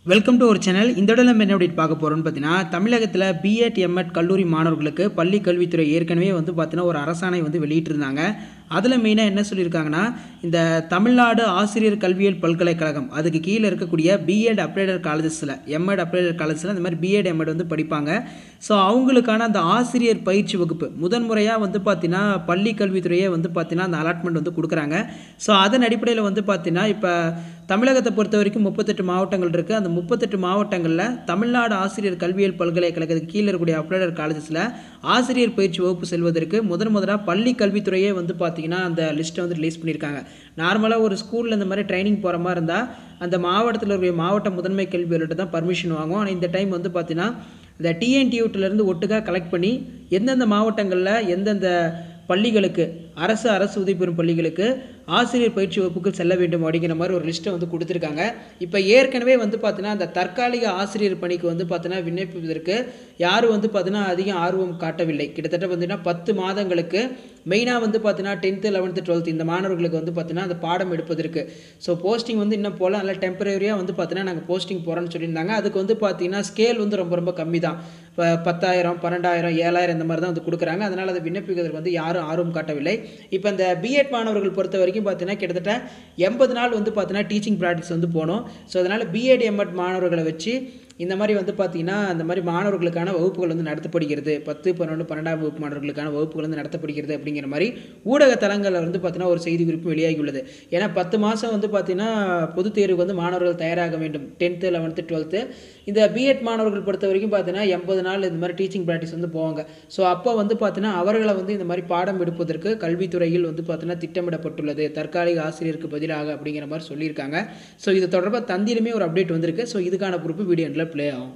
welcome to ஒரு channel இந்த இடம் நம்ம என்ன அப்டேட் பார்க்க போகிறோம்னு பார்த்தீங்கன்னா தமிழகத்தில் பிஎட் எம்எட் கல்லூரி மாணவர்களுக்கு பள்ளி கல்வித்துறை ஏற்கனவே வந்து பார்த்தீங்கன்னா ஒரு அரசாணை வந்து வெளியிட்டிருந்தாங்க அதில் மெயினாக என்ன சொல்லியிருக்காங்கன்னா இந்த தமிழ்நாடு ஆசிரியர் கல்வியியல் பல்கலைக்கழகம் அதுக்கு கீழே இருக்கக்கூடிய பிஎட் அப்ளைடர் காலேஜஸில் எம்எட் அப்ளைடர் காலேஜஸில் இந்த மாதிரி பிஎட் எம்எட் வந்து படிப்பாங்க ஸோ அவங்களுக்கான அந்த ஆசிரியர் பயிற்சி வகுப்பு முதன்முறையாக வந்து பார்த்தீங்கன்னா பள்ளி கல்வித்துறையே வந்து பார்த்தீங்கன்னா அந்த அலாட்மெண்ட் வந்து கொடுக்குறாங்க ஸோ அதன் அடிப்படையில் வந்து பார்த்தீங்கன்னா இப்போ தமிழகத்தை பொறுத்த வரைக்கும் முப்பத்தெட்டு மாவட்டங்கள் இருக்குது அந்த முப்பத்தெட்டு மாவட்டங்களில் தமிழ்நாடு ஆசிரியர் கல்வியியல் பல்கலைக்கழகத்துக்கு கீழே இருக்கக்கூடிய அப்ளைடர் காலேஜஸில் ஆசிரியர் பயிற்சி வகுப்பு செல்வதற்கு முதன் முதலாக பள்ளி கல்வித்துறையே வந்து பார்த்தீங்கன்னா அந்த லிஸ்ட்டை வந்து ரிலீஸ் பண்ணியிருக்காங்க நார்மலாக ஒரு ஸ்கூலில் இந்த மாதிரி ட்ரைனிங் போகிற மாதிரி இருந்தால் அந்த மாவட்டத்தில் இருக்கக்கூடிய மாவட்ட முதன்மை கல்வி அலுவலர்கிட்ட தான் பர்மிஷன் வாங்கும் ஆனால் இந்த டைம் வந்து பார்த்தீங்கன்னா இந்த டிஎன்டியூட்டிலேருந்து ஒட்டுக்காக கலெக்ட் பண்ணி எந்தெந்த மாவட்டங்களில் எந்தெந்த பள்ளிகளுக்கு அரசு அரசு உதவி பெறும் பள்ளிகளுக்கு ஆசிரியர் பயிற்சி வகுப்புகள் செல்ல வேண்டும் அப்படிங்கிற மாதிரி ஒரு லிஸ்ட்டை வந்து கொடுத்துருக்காங்க இப்போ ஏற்கனவே வந்து பார்த்தீங்கன்னா அந்த தற்காலிக ஆசிரியர் பணிக்கு வந்து பார்த்தீங்கன்னா விண்ணப்பிப்பதற்கு யாரும் வந்து பார்த்தீங்கன்னா அதிகம் ஆர்வம் காட்டவில்லை கிட்டத்தட்ட பார்த்தீங்கன்னா பத்து மாதங்களுக்கு மெயினாக வந்து பார்த்தீங்கன்னா டென்த்து லெவன்த்து டுவெல்த் இந்த மாணவர்களுக்கு வந்து பார்த்தீங்கன்னா அந்த பாடம் எடுப்பதற்கு ஸோ போஸ்டிங் வந்து இன்னும் போல நல்லா டெம்பரரியாக வந்து பார்த்தீங்கன்னா நாங்கள் போஸ்டிங் போகிறோன்னு சொல்லியிருந்தாங்க அதுக்கு வந்து பார்த்தீங்கன்னா ஸ்கேல் வந்து ரொம்ப ரொம்ப கம்மி தான் இப்போ பத்தாயிரம் பன்னெண்டாயிரம் ஏழாயிரம் இந்த மாதிரி தான் வந்து கொடுக்குறாங்க அதனால் அதை விண்ணப்பிக்கிறதுக்கு வந்து யாரும் ஆர்வம் காட்டவில்லை இப்போ இந்த பிஎட் மாணவர்கள் பொறுத்த வரைக்கும் பார்த்தீங்கன்னா கிட்டத்தட்ட எண்பது நாள் வந்து பார்த்தீங்கன்னா டீச்சிங் ப்ராக்டிஸ் வந்து போகணும் ஸோ அதனால் பிஎட் எம்எட் மாணவர்களை வச்சு இந்த மாதிரி வந்து பார்த்தீங்கன்னா அந்த மாதிரி மாணவர்களுக்கான வகுப்புகள் வந்து நடத்தப்படுகிறது பத்து பன்னெண்டு பன்னெண்டாம் வகுப்பு மாணவர்களுக்கான வகுப்புகள் வந்து நடத்தப்படுகிறது அப்படிங்கிற மாதிரி ஊடக தளங்களில் வந்து பார்த்தீங்கன்னா ஒரு செய்தி குறிப்பு வெளியாகி உள்ளது ஏன்னா பத்து மாதம் வந்து பார்த்தீங்கன்னா பொதுத் தேர்வுக்கு வந்து மாணவர்கள் தயாராக வேண்டும் டென்த்து லெவன்த்து டுவெல்த்து இந்த பிஎட் மாணவர்கள் பொறுத்த வரைக்கும் பார்த்தீங்கன்னா எண்பது நாள் இந்த மாதிரி டீச்சிங் ப்ராக்டிஸ் வந்து போவாங்க ஸோ அப்போ வந்து பார்த்தீங்கன்னா அவர்களை வந்து இந்த மாதிரி பாடம் எடுப்பதற்கு கல்வித்துறையில் வந்து பார்த்தீங்கன்னா திட்டமிடப்பட்டுள்ளது தற்காலிக ஆசிரியருக்கு பதிலாக அப்படிங்கிற மாதிரி சொல்லியிருக்காங்க ஸோ இது தொடர்பாக தந்தியிலுமே ஒரு அப்டேட் வந்திருக்கு ஸோ இதுக்கான பொறுப்பு வீடியோ எண்டில் ப்ளே ஆகும்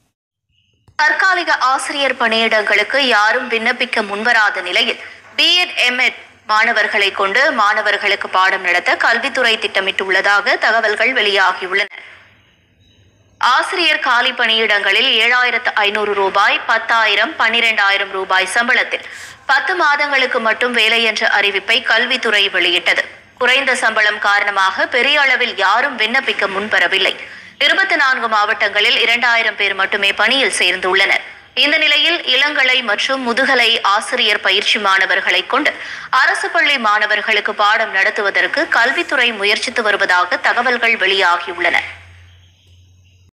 தற்காலிக ஆசிரியர் பணியிடங்களுக்கு யாரும் விண்ணப்பிக்க முன்வராத நிலையில் பிஎட் எம்எட் மாணவர்களை கொண்டு மாணவர்களுக்கு பாடம் நடத்த கல்வித்துறை திட்டமிட்டுள்ளதாக தகவல்கள் வெளியாகியுள்ளன ஆசிரியர் காலி பணியிடங்களில் ஏழாயிரத்து ஐநூறு ரூபாய் பத்தாயிரம் பன்னிரெண்டாயிரம் ரூபாய் சம்பளத்தில் பத்து மாதங்களுக்கு மட்டும் வேலை என்ற அறிவிப்பை கல்வித்துறை வெளியிட்டது குறைந்த சம்பளம் காரணமாக பெரிய அளவில் யாரும் விண்ணப்பிக்க முன்வரவில்லை இருபத்தி நான்கு மாவட்டங்களில் இரண்டாயிரம் பேர் மட்டுமே பணியில் சேர்ந்துள்ளனர் இந்த நிலையில் இளங்கலை மற்றும் முதுகலை ஆசிரியர் பயிற்சி மாணவர்களை கொண்டு அரசு பள்ளி மாணவர்களுக்கு பாடம் நடத்துவதற்கு கல்வித்துறை முயற்சித்து வருவதாக தகவல்கள் வெளியாகியுள்ளன